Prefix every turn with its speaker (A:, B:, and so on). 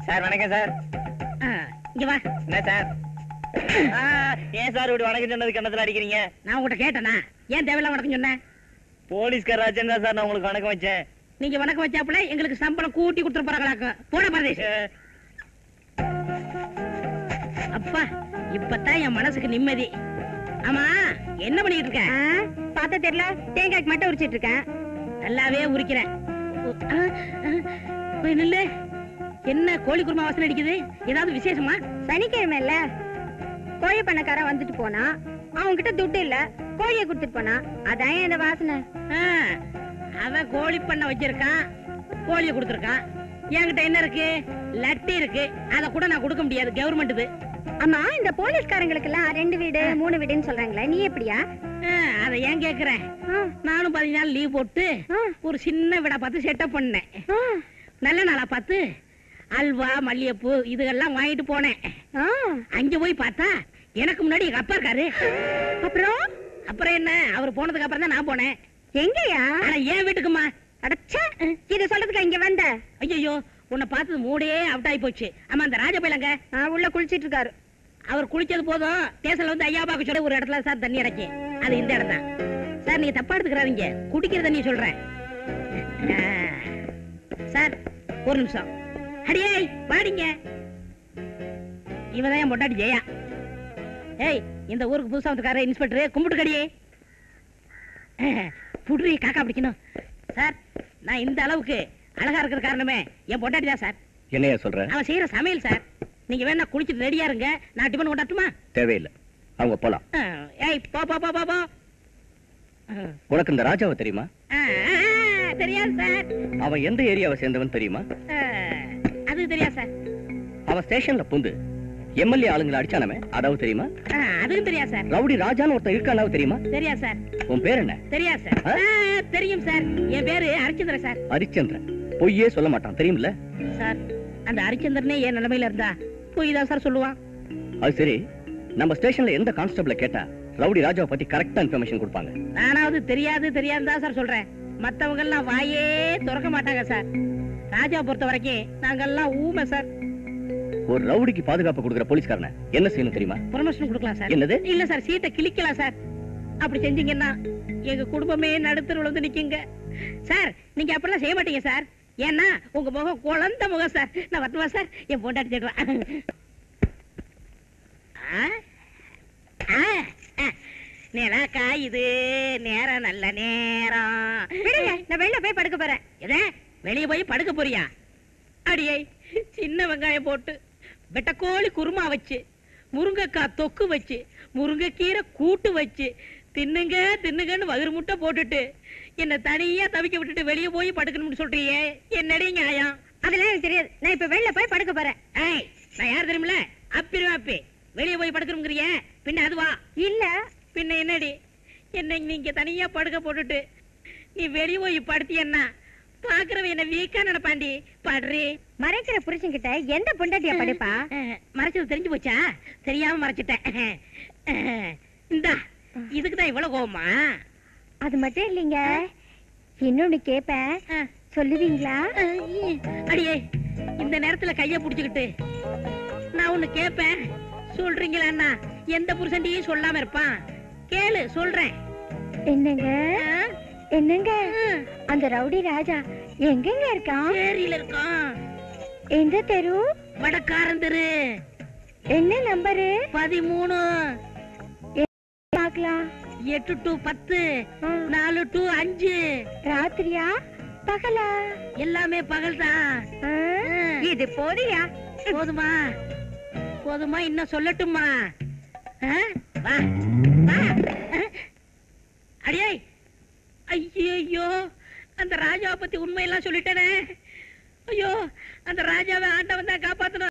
A: Sir வணக்கம் sir
B: ஆ, இங்க வா
A: என்ன சார் ஆ, ஏன் சார் இப்படி வணக்கம் சொன்னது கண்ணத்துல அடிக்கிறீங்க
B: நான் உங்ககிட்ட கேட்டேனா ஏன் தேவையில்லாம வணக்கம் சொன்னேன்
A: போலீஸ்கார ராஜன் தான் சார் நான் உங்களுக்கு வணக்கம் வச்சேன்
B: நீங்க வணக்கம் வச்சாப்புல எங்களுக்கு சம்பளம் கூட்டி கொடுத்துட்டு போறாங்களாக்கும் போன பிரதேஷ் அப்பா இப்பதான் என் மனசுக்கு நிம்மதி ஆமா என்ன பண்ணிட்டு இருக்க
C: பார்த்தா தெரியல தேங்காய்க்கு மட்டும் உரிச்சிட்டு இருக்கேன்
B: நல்லாவே உரிக்கிறேன் உ, ஆ, ஆ, போய் நில்லு என்ன கோழி குருமா வாசனை அடிக்குது ஏதாவது விசேஷமா
C: சனிக்கிழமை இல்ல கோழி பண்ணக்காரன் வந்துட்டு போனா அவன்கிட்ட துட்டு இல்ல கோழியை கொடுத்துட்டு போனா அதான் இந்த வாசனை
B: ஆ, அவன் கோழி பண்ண வச்சிருக்கான் கோழியை கொடுத்துருக்கான் என்கிட்ட என்ன இருக்கு லட்டி இருக்கு அத கூட நான் கொடுக்க முடியாது கவர்மெண்ட் இது
C: ஆமா இந்த போலீஸ்காரங்களுக்கு எல்லாம் ரெண்டு வீடு மூணு வீடுன்னு சொல்றாங்களே நீ எப்படியா
B: ஆ, அத ஏன் கேக்குறேன்
C: ஆ,
B: நானும் பதினஞ்சு நாள் லீவ் போட்டு
C: ஆ,
B: ஒரு சின்ன விடா பார்த்து செட்டப் பண்ணேன்
C: ஆ,
B: நல்ல நாளா பார்த்து அல்வா மல்லிகைப்பூ இதுகெல்லாம் வாங்கிட்டு போனேன்
C: ஆ.
B: அங்க போய் பார்த்தா எனக்கு முன்னாடி எங்க அப்பா இருக்காரு
C: அப்புறம்
B: அப்புறம் என்ன அவர் போனதுக்கு அப்புறம் தான் நான் போனேன்
C: எங்கயா
B: ஆனா ஏன் வீட்டுக்குமா
C: அடச்சே இது சொல்றதுக்கு இங்க வந்த
B: ஐயோ உன்னை பார்த்தது மூடே அவுட் ஆகி போச்சு ஆமா அந்த ராஜபைலங்க
C: ஆ, உள்ள குளிச்சிட்டு இருக்காரு
B: அவர் குளிச்சது போதும் ஸ்டேஷன்ல வந்து ஐயா பாக்க சொல்ல ஒரு இடத்துல சார் தண்ணி இறக்கி அது இந்த இடம் தான் சார் நீங்க தப்பா எடுத்துக்கிறாதீங்க குடிக்கிற தண்ணி சொல்றேன் ஆ. சார் ஒரு நிமிஷம் அடியே வாடிங்க இவதான் என் பொண்டாட்டி ஜெயா ஏய் இந்த ஊருக்கு புதுசா வந்துக்கார இன்ஸ்பெக்டர் கும்பிட்டு கடியே புடுறி காக்கா பிடிக்கணும் சார் நான் இந்த அளவுக்கு அழகா இருக்கிற காரணமே என் பொண்டாட்டி தான் சார்
D: என்னையா சொல்ற
B: அவன் செய்யற சமையல் சார் நீங்க வேணா குளிச்சிட்டு ரெடியா இருங்க நான் டிபன் கொண்டாட்டுமா
D: தேவையில்லை அவங்க போலாம்
B: ஆ, ஏய் போ போ போ போ போ ஆ,
D: உனக்கு இந்த ராஜாவை தெரியுமா
B: ஆ, ஆ, தெரியாது சார்
D: அவன் எந்த ஏரியாவை சேர்ந்தவன் தெரியுமா
B: ஆ, அது தெரியாது சார்
D: அவன் ஸ்டேஷன்ல புந்து எம்எல்ஏ ஆளுங்களை அடிச்சானமே அதாவது தெரியுமா
B: ஆ, அதுவும் தெரியாது சார்
D: ரவுடி ராஜான்னு ஒருத்தன் இருக்கானாவது தெரியுமா
B: தெரியாது சார்
D: உன் பேர் என்ன
B: தெரியாது சார்
D: ஆ?
B: ஆ, தெரியும் சார் என் பேரு ஹரிச்சந்திரன் சார்
D: ஹரிச்சந்திரன் பொய்யே சொல்ல மாட்டான் தெரியுமில்ல
B: சார் அந்த ஹரிச்சந்திரனே என் நிலைமையில இருந்தா போய் தான் சார் சொல்லுவான்
D: அது சரி நம்ம ஸ்டேஷன்ல எந்த கான்ஸ்டபிள கேட்டா ரவுடி ராஜாவை பத்தி கரெக்டா இன்ஃபர்மேஷன் கொடுப்பாங்க
B: நானாவது தெரியாது தெரியாது தான் சார் சொல்றேன் மத்தவங்க எல்லாம் வாயே திறக்க மாட்டாங்க சார் ராஜா பொறுத்த வரைக்கும் நாங்கெல்லாம் ஊமை சார்
D: ஒரு ரவுடிக்கு பாதுகாப்பு கொடுக்குற போலீஸ்காரனை என்ன செய்யணும் தெரியுமா
B: ப்ரொமோஷன் கொடுக்கலாம் சார்
D: என்னது
B: இல்ல சார் சீட்டை கிழிக்கலாம் சார் அப்படி செஞ்சீங்கன்னா எங்க குடும்பமே நடுத்தர் வந்து நிக்குங்க சார் நீங்க அப்படிலாம் செய்ய மாட்டீங்க சார் ஏன்னா உங்க முகம் குழந்த முகம் சார் நான் வரட்டுமா சார் என் பொண்டாட்டி தேடுறேன் ஆ? ஆ, ஆ. நிலா காயுது நேரம் நல்ல நேரம்
C: விடுங்க நான் வெளில போய் படுக்க போறேன்
B: எதே வெளிய போய் படுக்க போறியா அடியே சின்ன வெங்காயம் போட்டு வெட்டக்கோழி குருமா வச்சு முருங்கைக்காய் தொக்கு வச்சு முருங்கைக்கீரை கூட்டு வச்சு தின்னுங்க தின்னுங்கன்னு வயிறு முட்டை போட்டுட்டு என்ன தனியா தவிக்க விட்டுட்டு வெளிய போய் படுக்கணும்னு சொல்றியே என்னடி நியாயம்
C: அதெல்லாம் எனக்கு தெரியாது நான் இப்ப வெளில போய் படுக்க போறேன்
B: ஏய் நான் யார் தெரியுமில அப்பிரும் அப்பி வெளிய போய் படுக்கணுங்கிறிய பின்ன அதுவா
C: இல்ல
B: பின்ன என்னடி என்ன நீங்க தனியா படுக்க போட்டுட்டு நீ வெளிய போய் படுத்தியன்னா பாக்குறவன் என்ன வீக்கா நினைப்பாண்டி படுறி
C: மறைக்கிற புருஷன்கிட்ட எந்த பொண்டாட்டியா படுப்பா
B: அஹ், மறைச்சது தெரிஞ்சு போச்சா தெரியாம மறைச்சிட்டேன் அஹ், இந்தா இதுக்கு தான் இவ்வளவு கோவமா
C: அது மட்டும் இல்லைங்க இன்னொன்னு கேப்பேன்
B: அஹ்,
C: சொல்லுவீங்களா
B: அஹ், அடியே இந்த நேரத்துல கைய புடிச்சுக்கிட்டு நான் ஒண்ணு கேப்பேன் சொல்றீங்களா எந்த புருஷன்டியும் சொல்லாம இருப்பான் கேளு சொல்றேன்
C: என்னங்க
B: அஹ்,
C: என்னங்க
B: அஹ்,
C: அந்த ரவுடி ராஜா எங்கெங்க இருக்கான்
B: சேரியில இருக்கான்
C: எந்த தெரு
B: வடக்காரன் தெரு
C: என்ன நம்பரு
B: பதிமூணு
C: பார்க்கலாம்
B: எட்டு டு பத்து
C: ஆ,
B: நாலு டு அஞ்சு
C: ராத்திரியா பகலா
B: எல்லாமே பகல் தான்
C: ஆ, இது போதியா
B: போதுமா போதுமா இன்னும் சொல்லட்டுமா ஆ? வா வா ஆ? அடியே ஐயோ அந்த ராஜாவை பத்தி உண்மையெல்லாம் சொல்லிட்டேனே ஐயோ அந்த ராஜாவை ஆண்டவன் தான் காப்பாத்தணும்